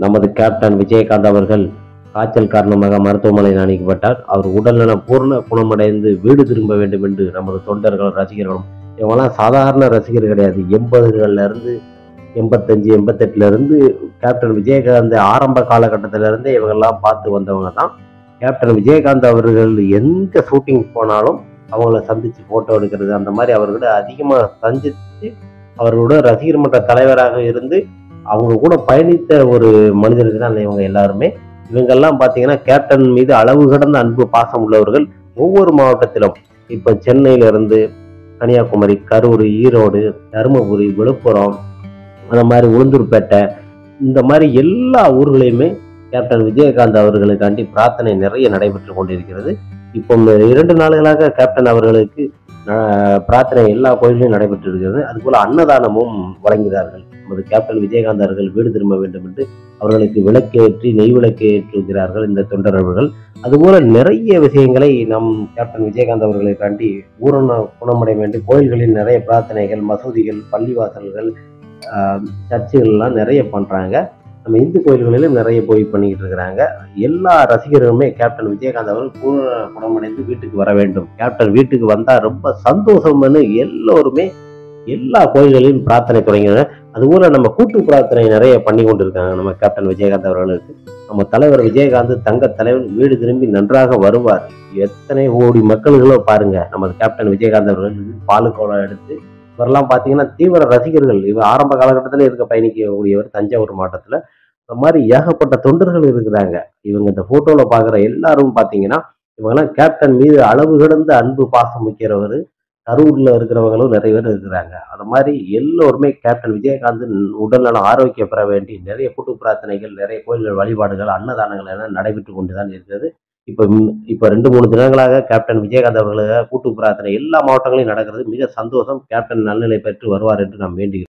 நமது கேப்டன் விஜயகாந்த் அவர்கள் காய்ச்சல் காரணமாக மருத்துவமனையில் அனுப்பப்பட்டார் அவர் உடல்நலம் பூர்ண குணமடைந்து வீடு திரும்ப வேண்டும் என்று நமது தொண்டர்கள் ரசிகர்களும் இவங்கெல்லாம் சாதாரண ரசிகர் கிடையாது எண்பதுகள்ல இருந்து எண்பத்தஞ்சு எண்பத்தெட்டுல இருந்து கேப்டன் விஜயகாந்த் ஆரம்ப காலகட்டத்தில இருந்தே இவங்கெல்லாம் பார்த்து வந்தவங்க தான் கேப்டன் விஜயகாந்த் அவர்கள் எந்த ஷூட்டிங் போனாலும் அவங்கள சந்திச்சு போட்டோ எடுக்கிறது அந்த மாதிரி அவர்கிட்ட அதிகமாக சந்திச்சு அவர்களோட ரசிகர் மன்ற தலைவராக இருந்து அவங்க கூட பயணித்த ஒரு மனிதர்கள் தான் இவங்க எல்லாருமே இவங்கெல்லாம் பார்த்தீங்கன்னா கேப்டன் மீது அளவு கடந்த அன்பு பாசம் உள்ளவர்கள் ஒவ்வொரு மாவட்டத்திலும் இப்போ சென்னையில இருந்து கன்னியாகுமரி கரூர் ஈரோடு தருமபுரி விழுப்புரம் அந்த மாதிரி உளுந்தூர்பேட்டை இந்த மாதிரி எல்லா ஊர்களையுமே கேப்டன் விஜயகாந்த் அவர்களுக்காண்டி பிரார்த்தனை நிறைய நடைபெற்று கொண்டிருக்கிறது இப்போ இந்த இரண்டு நாளுகளாக கேப்டன் அவர்களுக்கு அஹ், பிரார்த்தனை எல்லா கோயில்களிலும் நடைபெற்று இருக்கிறது அதுபோல அன்னதானமும் வழங்குகிறார்கள் நமது கேப்டன் விஜயகாந்த் அவர்கள் வீடு திரும்ப வேண்டும் என்று அவர்களுக்கு விளக்கேற்றி நெய் விளக்கு ஏற்றுகிறார்கள் இந்த தொண்டர்கள் அதுபோல நிறைய விஷயங்களை நம் கேப்டன் விஜயகாந்த் அவர்களுக்காண்டி பூரண குணமடைய வேண்டும் கோயில்களில் நிறைய பிரார்த்தனைகள் மசூதிகள் பள்ளிவாசல்கள் ஆஹ், சர்ச்சுகள்லாம் நிறைய பண்றாங்க நம்ம இந்து கோயில்களிலும் நிறைய போய் பண்ணிக்கிட்டு இருக்கிறாங்க எல்லா ரசிகர்களுமே கேப்டன் விஜயகாந்த் அவர்கள் பூரண குணமடைந்து வீட்டுக்கு வர வேண்டும் கேப்டன் வீட்டுக்கு வந்தா ரொம்ப சந்தோஷம்னு எல்லோருமே எல்லா கோயில்களிலும் பிரார்த்தனை தொடங்கின அதுபோல நம்ம கூட்டு பிரார்த்தனை நிறைய பண்ணி கொண்டிருக்காங்க நம்ம கேப்டன் விஜயகாந்த் அவர்களுக்கு நம்ம தலைவர் விஜயகாந்த் தங்க தலைவர் வீடு திரும்பி நன்றாக வருவார் எத்தனை கோடி மக்கள்களோ பாருங்க நமது கேப்டன் விஜயகாந்த் அவர்கள் பாலுக்கோளம் எடுத்து இவரெல்லாம் பார்த்தீங்கன்னா தீவிர ரசிகர்கள் இவர் ஆரம்ப காலகட்டத்தில் இருக்க பயணிக்கக்கூடியவர் தஞ்சாவூர் மாவட்டத்தில் இந்த மாதிரி ஏகப்பட்ட தொண்டர்கள் இருக்கிறாங்க இவங்க இந்த போட்டோல பார்க்குற எல்லாரும் பார்த்தீங்கன்னா இவங்கெல்லாம் கேப்டன் மீது அளவு கடந்த அன்பு பாசம் வைக்கிறவர் கரூர்ல இருக்கிறவங்களும் நிறைய பேர் இருக்கிறாங்க அது மாதிரி எல்லோருமே கேப்டன் விஜயகாந்த் உடல்நலம் ஆரோக்கியம் பெற வேண்டி நிறைய கூட்டு பிரார்த்தனைகள் நிறைய கோயில்கள் வழிபாடுகள் அன்னதானங்கள் எல்லாம் நடைபெற்று கொண்டு தான் இருக்கிறது இப்போ இப்போ ரெண்டு மூணு தினங்களாக கேப்டன் விஜயகாந்த் அவர்களுக்கு கூட்டு பிரார்த்தனை எல்லா மாவட்டங்களையும் நடக்கிறது மிக சந்தோஷம் கேப்டன் நல்நிலை பெற்று வருவார் என்று நாம் வேண்டுகிறோம்